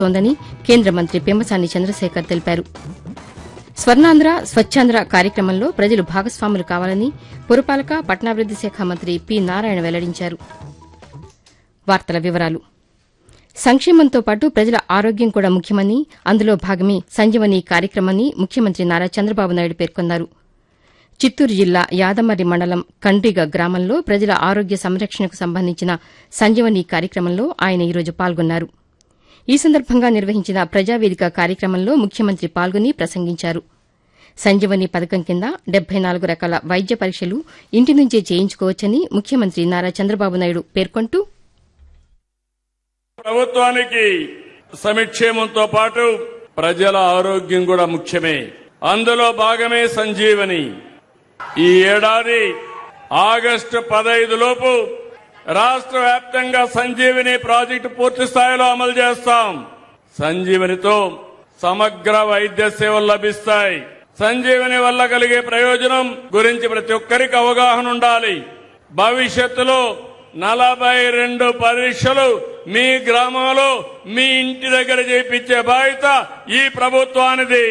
తోందని కేంద్ర మంత్రి పెమ్మసాని చంద్రశేఖర్ తెలిపారు స్వర్ణాంధ్ర స్వచ్ఛాంధ్ర కార్యక్రమంలో ప్రజలు భాగస్వాములు కావాలని పురపాలక పట్టణాభివృద్ది శాఖ మంత్రి పి నారాయణ వెల్లడించారు వార్తల వివరాలు సంక్షేమంతో పాటు ప్రజల ఆరోగ్యం కూడా ముఖ్యమని అందులో భాగమే సంజీవని కార్యక్రమని ముఖ్యమంత్రి నారా చంద్రబాబు నాయుడు పేర్కొన్నారు చిత్తూరు జిల్లా యాదమర్రి మండలం కండ్రిగ గ్రామంలో ప్రజల ఆరోగ్య సంరక్షణకు సంబంధించిన సంజీవని కార్యక్రమంలో ఆయన ఈరోజు పాల్గొన్నారు ఈ సందర్భంగా నిర్వహించిన ప్రజావేదిక కార్యక్రమంలో ముఖ్యమంత్రి పాల్గొని ప్రసంగించారు సంజీవని పథకం కింద డెబ్బై నాలుగు రకాల వైద్య పరీక్షలు ఇంటి నుంచే చేయించుకోవచ్చని ముఖ్యమంత్రి నారా చంద్రబాబు నాయుడు పేర్కొంటూ ప్రభుత్వానికి సమిక్షేమంతో పాటు ప్రజల ఆరోగ్యం కూడా ముఖ్యమే అందులో భాగమే సంజీవని ఈ ఏడాది ఆగస్టు పదైదు లోపు రాష్ట్ర వ్యాప్తంగా సంజీవని ప్రాజెక్టు పూర్తి స్థాయిలో అమలు చేస్తాం సంజీవనితో సమగ్ర వైద్య సేవలు లభిస్తాయి సంజీవని వల్ల కలిగే ప్రయోజనం గురించి ప్రతి ఒక్కరికి అవగాహన ఉండాలి భవిష్యత్తులో నలభై రెండు పరీక్షలు మీ గ్రామంలో మీ ఇంటి దగ్గర చేయించే బాధ్యత ఈ ప్రభుత్వానిది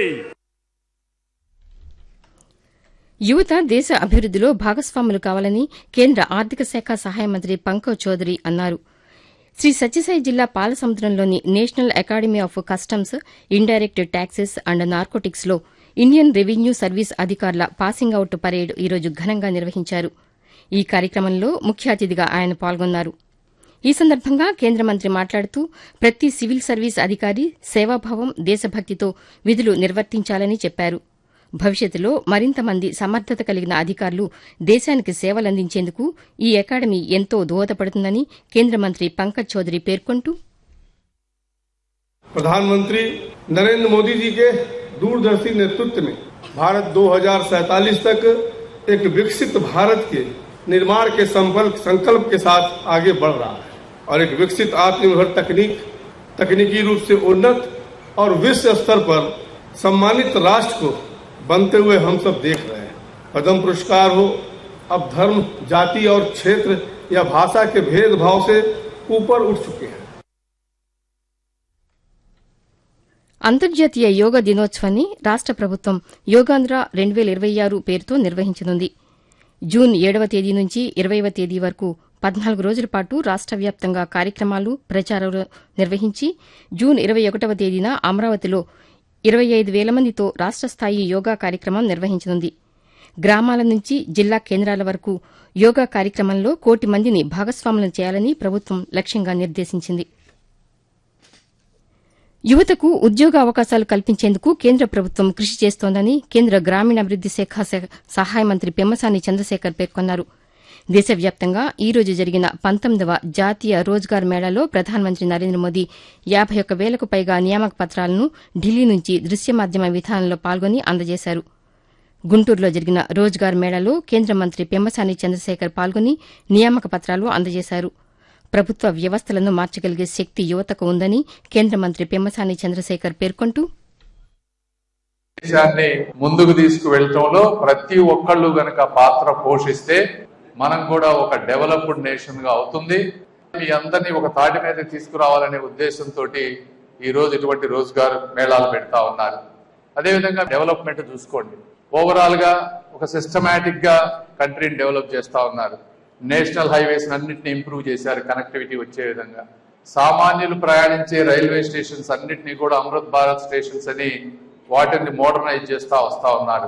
యువత దేశ అభివృద్దిలో భాగస్వాములు కావాలని కేంద్ర ఆర్థిక శాఖ సహాయ మంత్రి పంకజ్ చౌదరి అన్నారు శ్రీ సత్యసాయి జిల్లా పాలసముద్రంలోని national academy of customs indirect taxes and narcotics లో ఇండియన్ రెవెన్యూ సర్వీస్ అధికారుల పాసింగ్ అవుట్ పరేడ్ ఈరోజు ఘనంగా నిర్వహించారు ఈ కార్యక్రమంలో ముఖ్య అతిథిగా ఆయన పాల్గొన్నారు ఈ సందర్భంగా కేంద్ర మంత్రి మాట్లాడుతూ ప్రతి సివిల్ సర్వీస్ అధికారి సేవాభావం దేశభక్తితో విధులు నిర్వర్తించాలని చెప్పారు భవిష్యత్తులో మరింత మంది సమర్థత కలిగిన అధికారులు దేశానికి సేవలందించేందుకు ఈ అకాడమీ ఎంతో దోహదపడుతుందని కేంద్ర మంత్రి పంకజ్ చౌదరి పేర్కొంటూ प्रधानमंत्री नरेंद्र मोदी जी के दूरदर्शी नेतृत्व में भारत 2047 तक एक विकसित भारत के निर्माण के संकल्प संकल्प के साथ आगे बढ़ रहा है और एक विकसित आत्मनिर्भर तकनीक तकनीकी रूप से उन्नत और विश्व स्तर पर सम्मानित राष्ट्र को बनते हुए हम सब देख रहे हैं पद्म पुरस्कार हो अब धर्म जाति और क्षेत्र या भाषा के भेदभाव से ऊपर उठ चुके हैं అంతర్జాతీయ యోగా దినోత్సవాన్ని రాష్ట ప్రభుత్వం యోగాంధ్ర రెండు వేల ఇరవై ఆరు పేరుతో నిర్వహించనుంది జూన్ ఏడవ తేదీ నుంచి ఇరవైవ తేదీ వరకు పద్నాలుగు రోజుల పాటు రాష్ట వ్యాప్తంగా కార్యక్రమాలు ప్రచారాలు నిర్వహించి జూన్ ఇరవై ఒకటవ తేదీన అమరావతిలో ఇరవై ఐదు వేల మందితో రాష్ట స్థాయి యోగా కార్యక్రమం నిర్వహించనుంది గ్రామాల నుంచి జిల్లా కేంద్రాల వరకు యోగా కార్యక్రమంలో కోటి మందిని భాగస్వాములను చేయాలని ప్రభుత్వం లక్ష్యంగా నిర్దేశించింది యువతకు ఉద్యోగ అవకాశాలు కల్పించేందుకు కేంద్ర ప్రభుత్వం కృషి చేస్తోందని కేంద్ర గ్రామీణాభివృద్ది శాఖ సహాయ మంత్రి పెమ్మసాని చంద్రశేఖర్ పేర్కొన్నారు దేశవ్యాప్తంగా ఈ రోజు జరిగిన పంతొమ్మిదవ జాతీయ రోజ్గార్ మేళాలో ప్రధానమంత్రి నరేంద్ర మోదీ యాబై ఒక్క వేలకు పైగా నియామక పత్రాలను ఢిల్లీ నుంచి దృశ్య మాధ్యమ విధానంలో పాల్గొని అందజేశారు గుంటూరులో జరిగిన రోజ్గార్ మేళాలో కేంద్ర మంత్రి పెమ్మసాని చంద్రశేఖర్ పాల్గొని నియామక పత్రాలు అందజేశారు ప్రభుత్వ వ్యవస్థలను మార్చగలిగే శక్తి యువతకు ఉందని కేంద్ర మంత్రి పెమ్మసాని చంద్రశేఖర్ పేర్కొంటూ దేశాన్ని ముందుకు తీసుకువెళ్ళటంలో ప్రతి ఒక్కళ్ళు గనక పాత్ర పోషిస్తే మనం కూడా ఒక డెవలప్డ్ నేషన్ గా అవుతుంది మీ అందరినీ ఒక తాటి మీద తీసుకురావాలనే ఉద్దేశంతో ఈ రోజు ఇటువంటి రోజ్గార్ మేళాలు పెడతా ఉన్నారు అదేవిధంగా డెవలప్మెంట్ చూసుకోండి ఓవరాల్ గా ఒక సిస్టమేటిక్ గా కంట్రీని డెవలప్ చేస్తా ఉన్నారు నేషనల్ హైవేస్ అన్నింటినీ ఇంప్రూవ్ చేశారు కనెక్టివిటీ వచ్చే విధంగా సామాన్యులు ప్రయాణించే రైల్వే స్టేషన్స్ అన్నింటినీ కూడా అమృత్ భారత్ స్టేషన్స్ అని వాటిని మోడర్నైజ్ చేస్తా వస్తా ఉన్నారు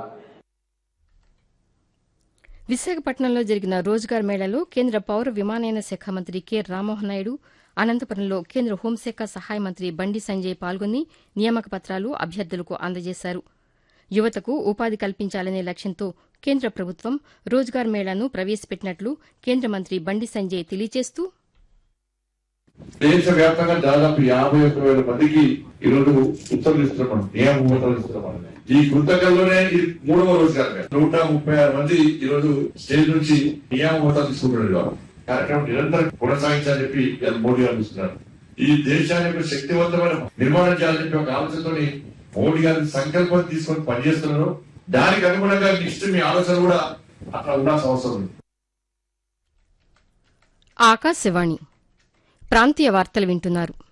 విశాఖపట్నంలో జరిగిన రోజ్గార్ మేళాలో కేంద్ర పౌర విమానయాన శాఖ మంత్రి కె రామ్మోహన్ నాయుడు అనంతపురంలో కేంద్ర హోంశాఖ సహాయ మంత్రి బండి సంజయ్ పాల్గొని నియామక పత్రాలు అభ్యర్థులకు అందజేశారు యువతకు ఉపాధి కల్పించాలనే లక్ష్యంతో కేంద్ర ప్రభుత్వం రోజ్గార్ మేళాను ప్రవేశపెట్టినట్లు కేంద్ర మంత్రి బండి సంజయ్ తెలియజేస్తూ దేశవ్యాప్తంగా దాదాపు యాభై ఒక్క వేల మందికి ఈరోజు ఉత్తర్వులు ఇస్తున్నాం నియమ ఉత్తర్వులు ఇస్తున్నాం ఈ కృతజ్ఞతలోనే ఇది మూడవ రోజు కాదు నూట ముప్పై ఆరు మంది ఈరోజు స్టేజ్ నుంచి నియమ ఉత్తర్వులు తీసుకుంటున్నారు కార్యక్రమం నిరంతరం కొనసాగించాలని చెప్పి ఇవాళ మోడీ గారు ఇస్తున్నారు ఈ దేశాన్ని ఒక శక్తివంతమైన నిర్మాణం చేయాలని చెప్పి ఒక ఆలోచనతోని మోడీ గారి సంకల్పం తీసుకొని పనిచేస్తున్నారు దానికి అనుగుణంగా నెక్స్ట్ మీ ఆలోచన కూడా అట్లా ఉండాల్సిన అవసరం ఉంది ఆకాశవాణి ప్రాంతీయ వార్తలు వింటున్నారు